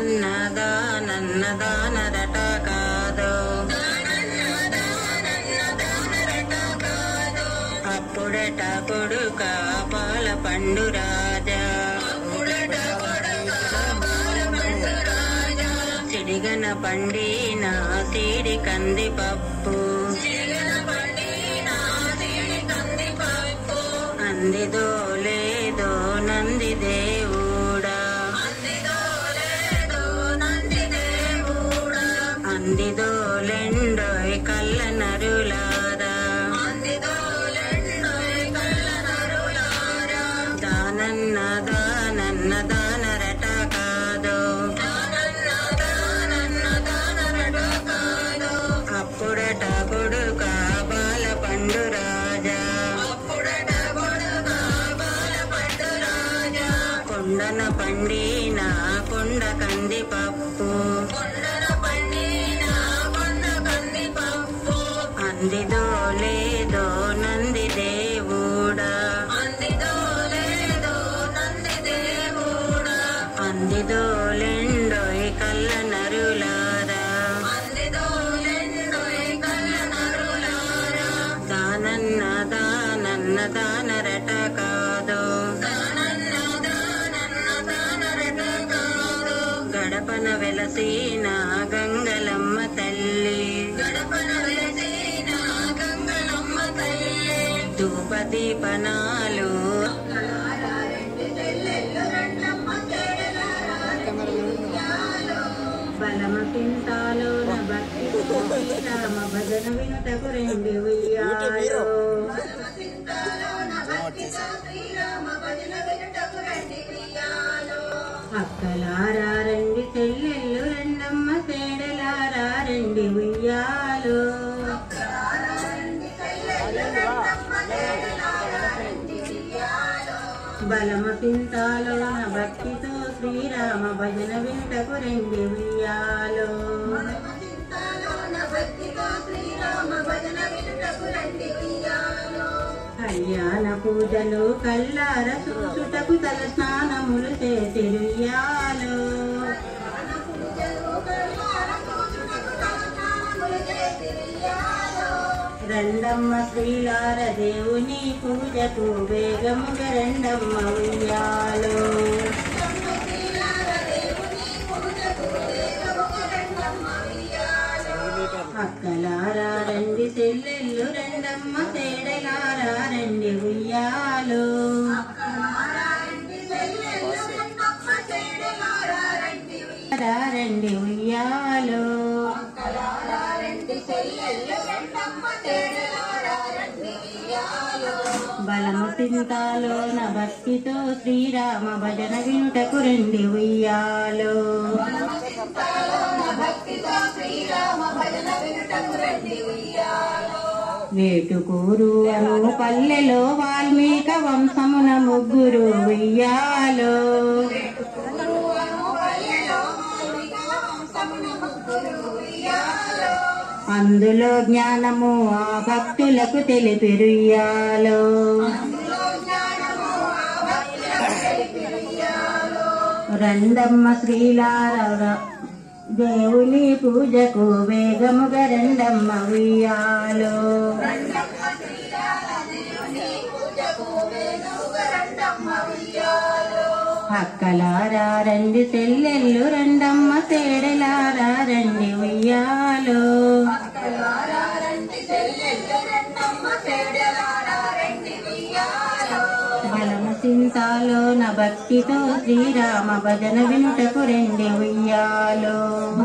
దానన్నదానన్నదానరట కాదు అప్పుడట కొడుక పాల పండు రాజా సిడిగన పండిన సిడి కంది పప్పు అందిదో లేదో నంది దేవుడా అందిదో లెండోయ్ కళ్ళ నరులారా దానన్న దానన్న దానరట కాదు అప్పుడట కొడుక బాల పండు రాజా కొండన పండిన కొండ కంది పప్పు అందిదో లేదో నంది దేవుడా అందిదో లెండోయ్ కళ్ళ నరులారా దానన్న దానన్న దానరట కాదు గడపన వెలసిన గంగలమ్మ తల్లి ధూప దీపనాలు బలమ పింతాలో భక్తి రామ భజన వినుటకు రెండు ఉయ్యాలో అక్కలారా రండి చెల్లెళ్ళు రెండమ్మ సేడలారా రండి ఉయ్యాలో బలమ పింతాలో భక్తితో శ్రీరామ భజన వింటకు రెండు ఉయ్యాలో కళ్యాణ పూజలు కల్లార చూసుటకు తల స్నానములు చేతిరుయ్యాలో రెండమ్మ శ్రీలార దేవుని పూజకు వేగముగా రెండమ్మ ఉయ్యాలో అక్కలారా రండి చెల్లెళ్ళు రెండమ్మ సేడలారా రండి ఉయ్యాలో రా రండి ఉయ్యాలో బలము చింతాలో నా భక్తితో శ్రీరామ భజన వినుటకు రండి ఉయ్యాలో వేటుకూరు అను పల్లెలో వాల్మీక వంశమున ముగ్గురు ఉయ్యాలో అందులో జ్ఞానము ఆ భక్తులకు తెలిపిరుయ్యాలో రండమ్మ శ్రీలార దేవుని పూజకు వేగముగా రెండమ్మ ఉయ్యాలో అక్కలారా రండి చెల్లెళ్ళు రెండమ్మ సేడలారా రండి ఉయ్యాలో బలము చింతాలో నా భక్తితో శ్రీరామ భజన వినుటకు రెండి ఉయ్యాలో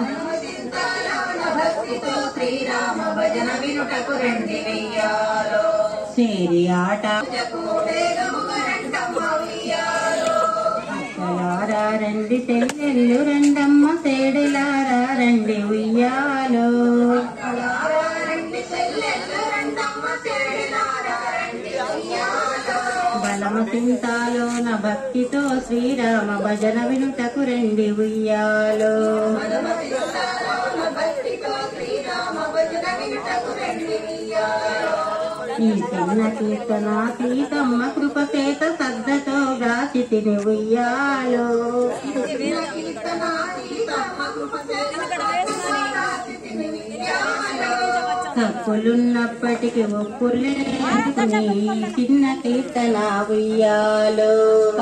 సేరి ఆట అక్కలారా రండి చెల్లెళ్ళు రెండమ్మ సేడలారా రండి ఉయ్యాలో బలము చింతాలో నా భక్తితో శ్రీరామ భజన వినుటకు రండి ఉయ్యాలో ఈ చిన్న కీర్తన సీతమ్మ కృపచేత శ్రద్ధతో గాచి తిని ఉయ్యాలో కీర్తన తప్పులున్నప్పటికీ ఒప్పులే అనుకుని చిన్న కీర్తన ఉయ్యాలో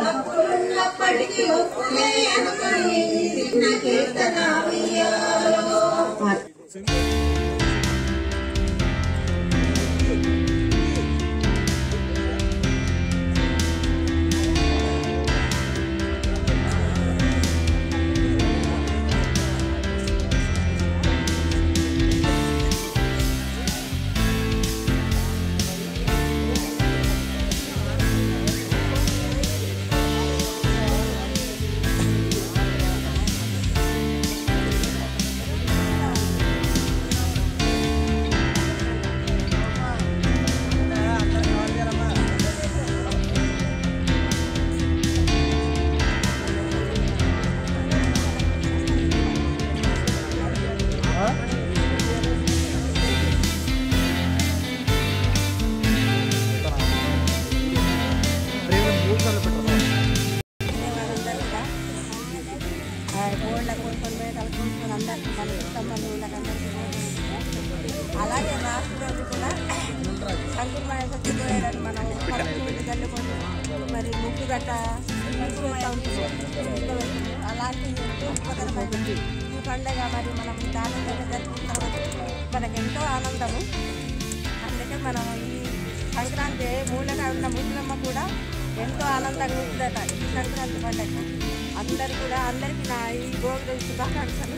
కోళ్ళ కొనుక్కొని మేకలు కొనుక్కొని అందరికి మన సంబంధం అందరికీ అలాగే లాస్ట్ రోజు కూడా శంకుర్మాయ చచ్చిపోయాడని మనం పక్కన చల్లుకొని మరి ముగ్గు గట్ట చేస్తూ ఉంటాం. అలాంటి ఎంతో ఉపకరమైన ఈ పండగ మరి మనం ఇంత ఆనందంగా జరుపుకుంటాం మనకు ఎంతో ఆనందము అందుకే మనం ఈ సంక్రాంతి మూలగా ఉన్న ముస్లమ్మ కూడా ఎంతో ఆనందంగా ఉంటుందట ఈ సంక్రాంతి పండగ అందరు కూడా అందరికీ నా ఈ భోగి శుభాకాంక్షలు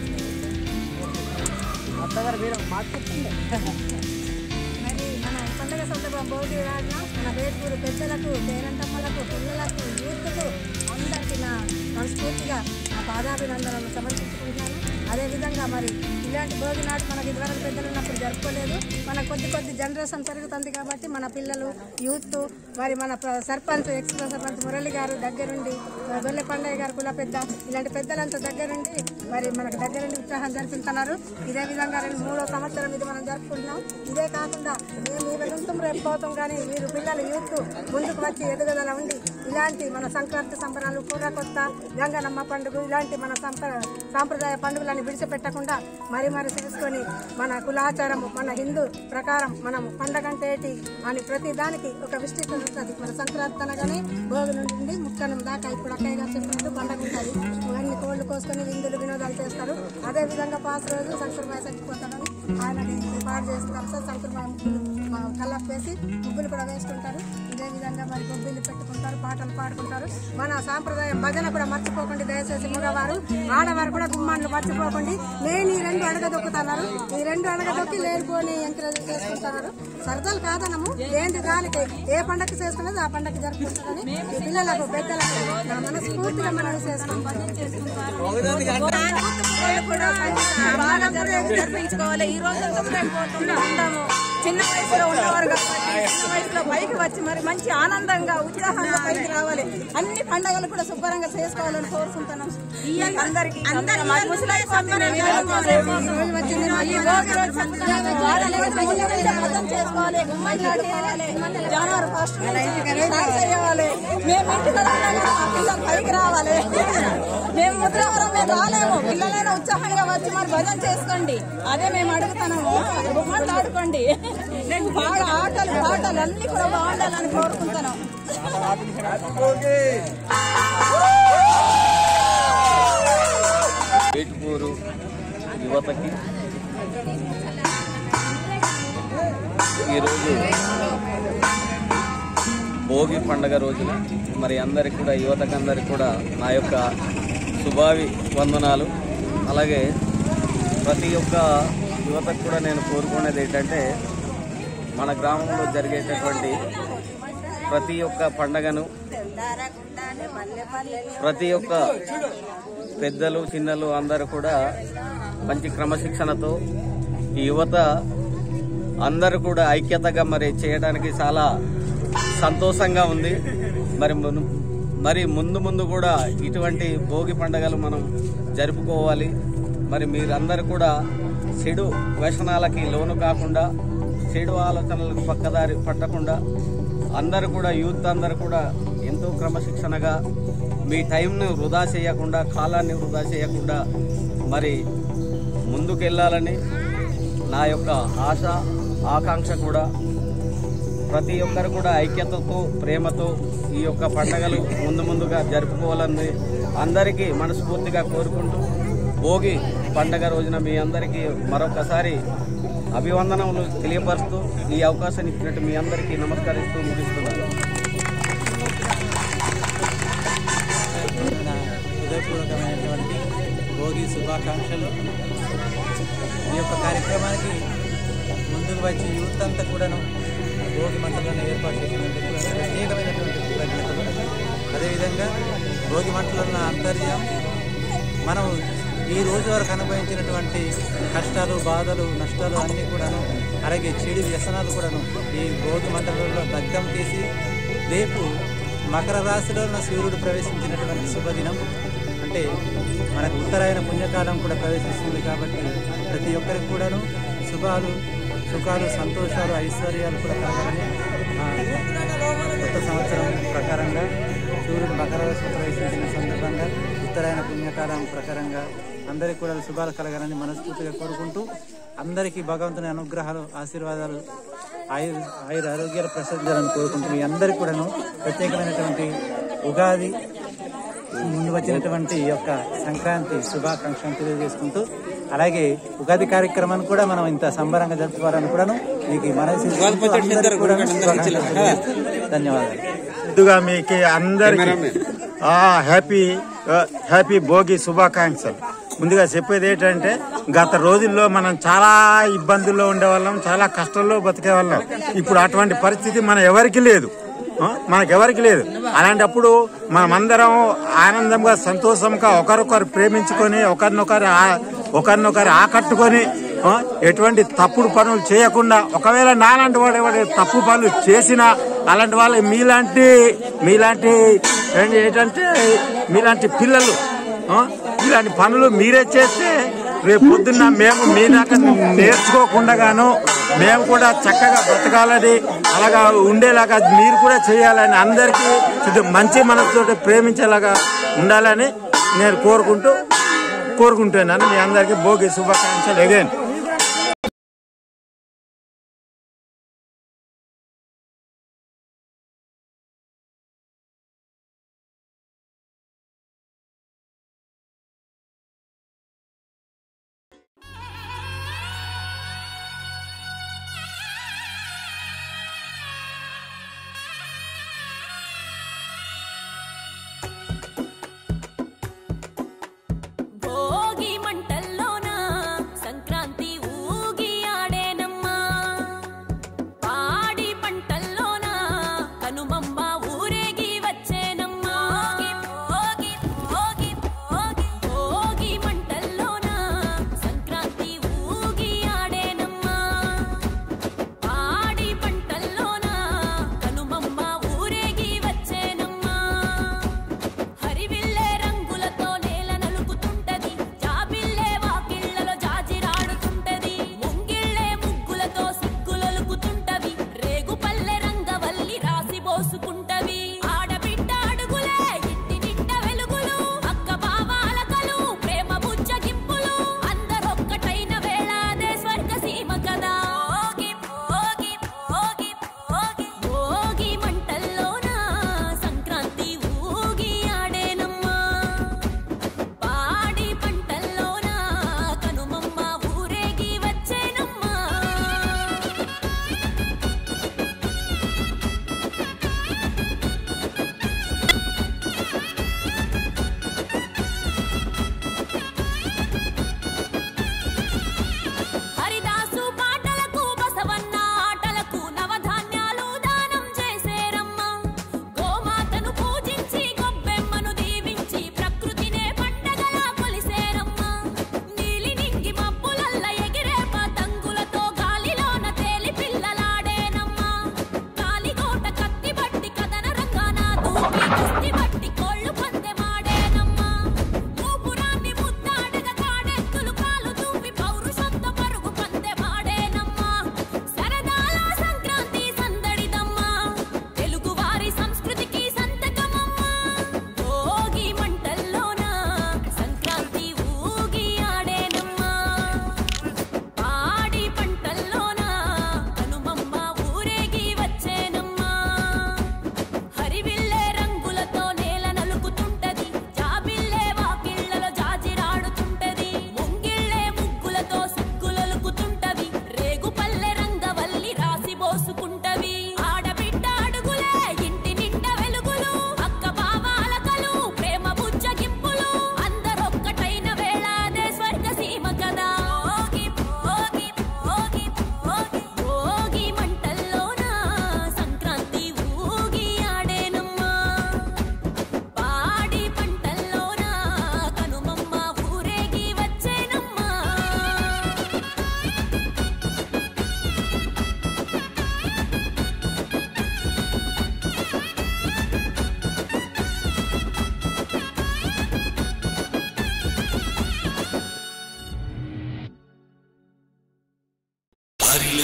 మరి మన ఈ పండుగ సందర్భం భోగి రాడిన మన వేటూరు పెద్దలకు పేరంటమ్మలకు పిల్లలకు యూత్కు అందరికీ నా మనస్ఫూర్తిగా నా పాదాభినందనలు సమర్పించుకుంటున్నాను అదేవిధంగా మరి ఇలాంటి భోగి నాడు మనకి ఇదివరకు పెద్దలు ఉన్నప్పుడు జరుపుకోలేదు మన కొద్ది కొద్ది జనరేషన్ పెరుగుతుంది కాబట్టి మన పిల్లలు యూత్ మరి మన ప్ర- సర్పంచ్ ఎక్స్ సర్పంచ్ మురళి గారు దగ్గరుండి మరి గొల్లె పండయ్య గారు కుల పెద్ద ఇలాంటి పెద్దలంతా దగ్గరుండి మరి మనకు దగ్గరుండి ఉత్సాహం జరిపిస్తున్నారు ఇదే విధంగా రెండు మూడో సంవత్సరం ఇది మనం జరుపుకుంటున్నాం ఇదే కాకుండా మేము ఈ వెళ్తాం రేపు పోతాం కానీ మీరు పిల్లలు యూత్ ముందుకు వచ్చి ఎదుగుదల ఉండి ఇలాంటి మన సంక్రాంతి సంబరాలు పూర్వ కొత్త గంగనమ్మ పండుగ ఇలాంటి మన సంప్ర సాంప్రదాయ పండుగలను విడిచిపెట్టకుండా మరి మరి చేసుకొని మన కులాచారం మన హిందూ ప్రకారం మనం పండగ అంటే ఏంటి అని ప్రతి దానికి ఒక విస్తృత ఉంటుంది మన సంక్రాంతి అనగానే భోగి నుండి ముక్కనం దాకా ఇప్పుడు అక్కయ్య గారు చెప్పినట్టు పండగ ఉంటుంది అన్ని కోళ్ళు కోసుకొని విందులు వినోదాలు చేస్తారు అదే విధంగా పాస్ రోజు సంక్రమాయ చచ్చిపోతాడని ఆయనని పాడు చేస్తారు సార్ సంక్రమాయ ముగ్గులు కల్లప్పేసి ముగ్గులు కూడా వేసుకుంటారు ఇదే విధంగా మరి గొబ్బిళ్ళు పెట్టుకుంటారు పాటలు పాడుకుంటారు మన సాంప్రదాయం భజన కూడా మర్చిపోకండి దయచేసి మగవారు ఆడవారు కూడా గుమ్మాన్లు మర్చిపోకండి నేను ఈ రెండు అడగదొక్కుతున్నారు ఈ రెండు అడగదొక్కి లేనిపోని ఎంకరేజ్ చేసుకుంటున్నారు సరదాలు కాదనము ఏంటి దానికి ఏ పండగ చేసుకున్నది ఆ పండగ జరుపుకుంటారని ఈ పిల్లలకు పెద్దలకు నా మనస్ఫూర్తిగా మనం జరిపించుకోవాలి ఈ రోజు ఉంటాము చిన్న వయసులో ఉన్నవారు కాబట్టి చిన్న వయసులో పైకి వచ్చి మరి మంచి ఆనందంగా ఉత్సాహంగా పైకి రావాలి అన్ని పండుగలు కూడా శుభ్రంగా చేసుకోవాలని కోరుకుంటున్నాం అందరికి మా ముసలాయి స్వామి మేము ఈ భోగి రోజు చక్కగా వాడలేదు, ముందు నుంచే అర్థం చేసుకోవాలి గుమ్మడికాయ చేయాలి జనవరి ఫస్ట్ డాన్స్ చేయాలి మేము ఇంటికి రావాలి మా పిల్లలు పైకి రావాలి మేము ముద్రవరం మేము రాలేము పిల్లలైనా ఉత్సాహంగా వచ్చి మరి భజన చేసుకోండి అదే మేము అడుగుతున్నాము గుమ్మలు ఆడుకోండి బాగా ఆటలు పాటలు అన్ని కూడా బాగుండాలని కోరుకుంటున్నాం వేటుకూరు యువతకి ఈరోజు భోగి పండగ రోజున మరి అందరికి కూడా యువతకి అందరికి కూడా నా యొక్క శుభావి వందనాలు అలాగే ప్రతి ఒక్క యువతకు కూడా నేను కోరుకునేది ఏంటంటే మన గ్రామంలో జరిగేటటువంటి ప్రతి ఒక్క పండగను ప్రతి ఒక్క పెద్దలు చిన్నలు అందరూ కూడా మంచి క్రమశిక్షణతో ఈ యువత అందరూ కూడా ఐక్యతగా మరి చేయడానికి చాలా సంతోషంగా ఉంది మరి మును- మరి ముందు ముందు కూడా ఇటువంటి భోగి పండుగలు మనం జరుపుకోవాలి మరి మీరందరూ కూడా చెడు వ్యసనాలకి లోను కాకుండా చెడు ఆలోచనలకు పక్కదారి పట్టకుండా అందరూ కూడా యూత్ అందరూ కూడా ఎంతో క్రమశిక్షణగా మీ టైంను వృధా చేయకుండా కాలాన్ని వృధా చేయకుండా మరి ముందుకు వెళ్ళాలని నా యొక్క ఆశ ఆకాంక్ష కూడా ప్రతి ఒక్కరు కూడా ఐక్యతతో ప్రేమతో ఈ యొక్క పండగలు ముందు ముందుగా జరుపుకోవాలని అందరికీ మనస్ఫూర్తిగా కోరుకుంటూ భోగి పండగ రోజున మీ అందరికీ మరొకసారి అభివందనములు తెలియపరుస్తూ ఈ అవకాశాన్ని ఇచ్చినట్టు మీ అందరికీ నమస్కరిస్తూ ముగిస్తున్నాను నా హృదయపూర్వకమైనటువంటి భోగి శుభాకాంక్షలు ఈ యొక్క కార్యక్రమానికి ముందుకు వచ్చి యూత్ అంతా కూడాను భోగి మంటలను ఏర్పాటు చేసినందుకు కూడా ప్రత్యేకమైనటువంటి కృతజ్ఞతలు అదేవిధంగా భోగి మంటలున్న అంతర్యం మనం ఈ రోజు వరకు అనుభవించినటువంటి కష్టాలు బాధలు నష్టాలు అన్నీ కూడాను అలాగే చెడు వ్యసనాలు కూడాను ఈ భోగి మంటలలో దగ్ధం తీసి రేపు మకర రాశిలో ఉన్న సూర్యుడు ప్రవేశించినటువంటి శుభదినం అంటే మనకు ఉత్తరాయణ పుణ్యకాలం కూడా ప్రవేశిస్తుంది కాబట్టి ప్రతి ఒక్కరికి కూడాను శుభాలు సుఖాలు సంతోషాలు ఐశ్వర్యాలు కూడా కలగాలని ఆ, కొత్త సంవత్సరం ప్రకారంగా సూర్యుడు మకర రాశిలో ప్రవేశించిన సందర్భంగా ఉత్తరాయణ పుణ్యకాలం ప్రకారంగా అందరికీ కూడా శుభాలు కలగాలని మనస్ఫూర్తిగా కోరుకుంటూ అందరికీ భగవంతుని అనుగ్రహాలు ఆశీర్వాదాలు ఆయుర్ ఆయుర ఆరోగ్యాలు ప్రసాదాలను కోరుకుంటూ మీ అందరికీ కూడాను ప్రత్యేకమైనటువంటి ఉగాది ముందు వచ్చినటువంటి ఈ యొక్క సంక్రాంతి శుభాకాంక్షలు తెలియజేసుకుంటూ అలాగే ఉగాది కార్యక్రమాన్ని కూడా మనం ఇంత సంబరంగా జరుపుకోవాలని కూడాను మీకు ఈ మనవి చేసుకుంటూ అందరికీ కూడాను శుభాకాంక్షలు తెలియజేస్తూ ధన్యవాదాలు ముందుగా మీకు అందరికి ఆ, హ్యాపీ ఆ, హ్యాపీ భోగి శుభాకాంక్షలు ముందుగా చెప్పేది ఏంటంటే గత రోజుల్లో మనం చాలా ఇబ్బందుల్లో ఉండేవాళ్ళం చాలా కష్టంలో బతికే వాళ్ళం ఇప్పుడు అటువంటి పరిస్థితి మన ఎవరికి లేదు ఆ, మనకు ఎవరికి లేదు అలాంటప్పుడు మనమందరం ఆనందంగా సంతోషంగా ఒకరొకరు ప్రేమించుకొని ఒకరినొకరు ఆ- ఒకరినొకరు ఆకట్టుకొని ఆ, ఎటువంటి తప్పుడు పనులు చేయకుండా ఒకవేళ నాలాంటి వాడు ఎవడు తప్పు పనులు చేసినా అలాంటి వాళ్ళు మీలాంటి మీలాంటి ఏంటి- ఏంటంటే మీలాంటి పిల్లలు ఆ, ఇలాంటి పనులు మీరే చేస్తే రేపు పొద్దున్న మేము మీ దాకా నేర్చుకోకుండా గాను మేము కూడా చక్కగా బ్రతకాలని అలాగా ఉండేలాగా మీరు కూడా చేయాలని అందరికీ ఇది మంచి మనసుతో ప్రేమించేలాగా ఉండాలని నేను కోరుకుంటూ కోరుకుంటున్నాను మీ అందరికీ భోగి శుభాకాంక్షలు అగైన్ భోగి మంటల్లోన సంక్రాంతి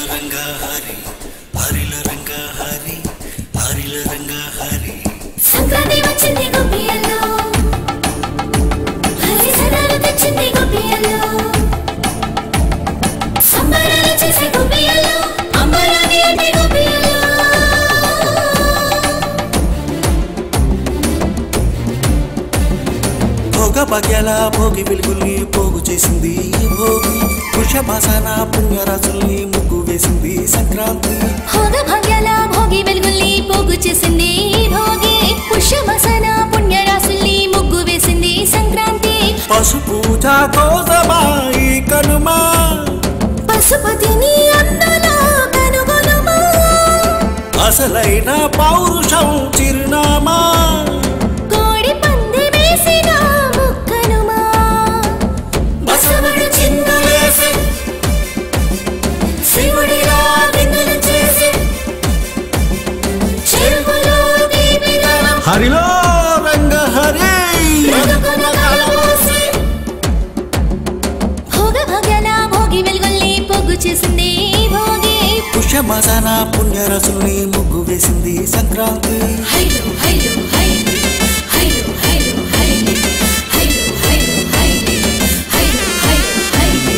సంక్రాంతి వచ్చింది గోపియల్లో హరి సదాలు తెచ్చింది గోపియల్లో సంబరాలు చేసే గోపియల్లో అంబరాన్ని అంటే గోపియల్లో భోగ భాగ్యాల భోగి వెలుగుల్ని పోగు చేసింది ఈ భోగి వృషభాసన పుణ్యరాజుల్ని ముగ్గు వేసింది సంక్రాంతి భోగ భాగ్యాల భోగి వెలుగుల్ని పోగు చేసింది ఈ భోగి పుష్యమసన పుణ్యరాశుల్ని ముగ్గు వేసింది సంక్రాంతి పశు పూజ కోసమా ఈ కనుమా పశుపతిని అందులో కనుగొనుమా అసలైన పౌరుషం చిరునామా కోడి పంది వేసిన ముక్కనుమా బసవడు చిందులేసి శివుడిలా విందులు చేసి చెరువులో దీపిదనం హరిలో రంగ హరి బ్రతుకున కలబోసి భోగ భాగ్యాల భోగి వెలుగుల్ని పొగ్గు చేసింది ఈ భోగి పుష్యమాసన పుణ్యరాజుల్ని ముగ్గు వేసింది సంక్రాంతి హైలు హైలు హైలు హైలు హైలు హైలు హైలు హైలు హైలు హైలు హైలు హైలు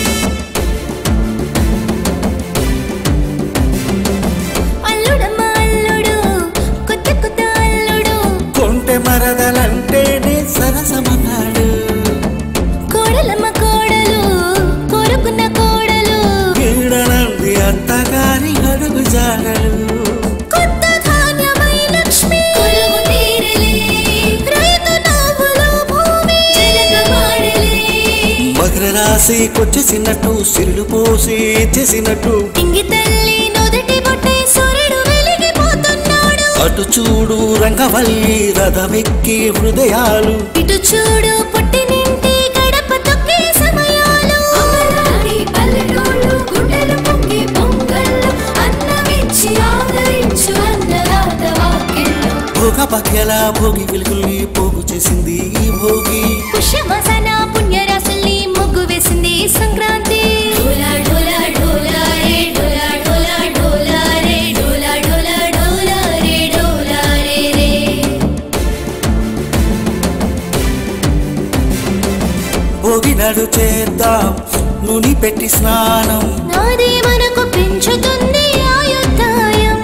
అల్లుడమ్మ అల్లుడు కొత్త కొత్త అల్లుడు కొంటె మరదలంటేనే సరసమన్నాడు కోడలమ్మ కోడలు కోరుకున్న కోడలు వీడనంది అత్తగారి అడుగు జాడలు కొత్త ధాన్యమై లక్ష్మి కొలువు తీరలే రైతు నవ్వులో భూమి జలగమాడలే మకర రాశి కొచ్చేసినట్టు సిరులు పోసి చేసినట్టు ఇంగి తల్లి నుదుటి బొట్టే సూర్యుడు వెలిగిపోతున్నాడు అటు చూడు రంగవల్లి రథమెక్కి హృదయాలు ఇటు చూడు పుట్టినింటి గడప తొక్కే సమయాలు అమరాడి పల్లెటూళ్ళు గుండెలు పొంగి పొంగళ్ళు అన్నమిచ్చి ఆదరించు అన్నదాత వాక్యళ్ళు భోగ పక్కెల భోగి వెలుగుల్ని పోగు చేసింది ఈ భోగి పుష్యమసన పుణ్యరాశుల్ని ముగ్గు వేసింది సంక్రాంతి డోలా డోలా డోలా రే డోలా డోలా డోలా రే డోలా డోలా డోలా రే డోలా రే రే భోగి నడు చేద్దాం నూనె పెట్టి స్నానం నాదే మనకు పెంచుతుంది ఆయుద్ధాయం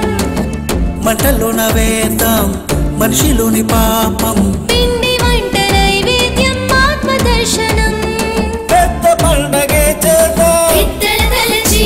మంటల్లోన వేద్దాం మనిషిలోని పాపం పిండి వంట నైవేద్యం ఆత్మ దర్శనం పెద్ద పండగే చేద్దాం పెద్దల తలచి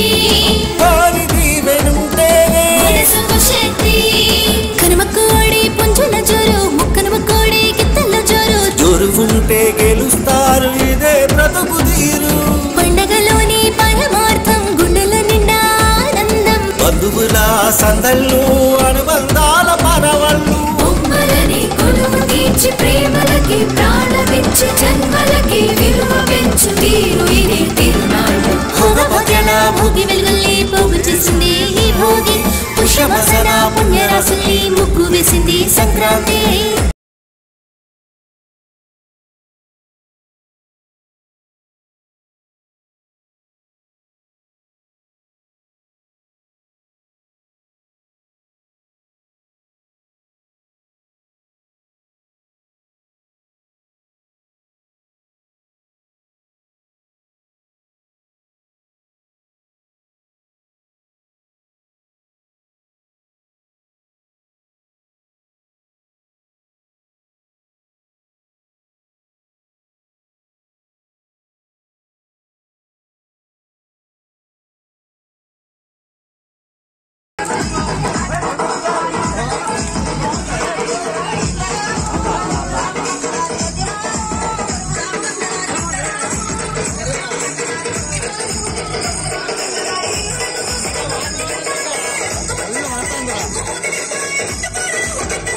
వారి దీవెనుంటేనే మనసుకు శక్తి కనుమ కోడి పుంజుల జోరు ముక్కనుమ కోడి గిత్తల జోరు జోరు ఉంటే గెలుస్తారు ఇదే బ్రతుకు తీరు పండగలోని పరమార్థం గుండెల నిండా ఆనందం బంధువుల సందళ్ళు అనుబంధాల పరవళ్ళు బొమ్మలని కొలువు తీర్చి ప్రేమలకి ప్రాణమిచ్చి జన్మలకి విలువ పెంచు తీరు ఇదే తిరునాడు భోగ భోగల భోగి వెలుగుల్ని పోగు చేసింది ఈ భోగి పుష్యవసన పుణ్యరాశుల్ని ముగ్గు వేసింది సంక్రాంతి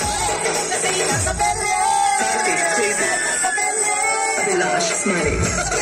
Abhilash Smiley.